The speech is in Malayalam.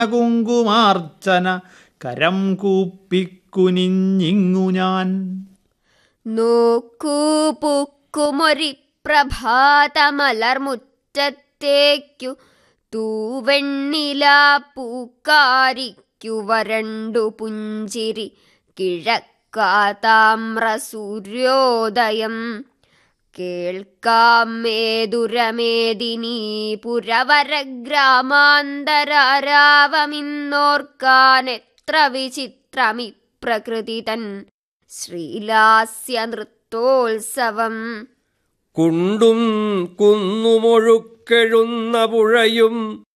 കുങ്കുമാർച്ചന കരം കൂപ്പിക്കുനിഞ്ഞിങ്ങു ഞാൻ നോക്കൂ പൂക്കുമൊരി പ്രഭാതമലർമുറ്റത്തേക്കു തൂവെണ്ണില പൂക്കാരിക്കു വരണ്ടു പുഞ്ചിരി കിഴക്കാതാമ്ര സൂര്യോദയം കേൾക്കാം മേതുരമേദിനീ പുരവരഗ്രാമാന്തരാരാവമിന്നോർക്കാൻ എത്ര വിചിത്രമി പ്രകൃതി തൻ ശ്രീലാസ്യ നൃത്തോത്സവം കുണ്ടും കുന്നുമൊഴുക്കെഴുന്ന പുഴയും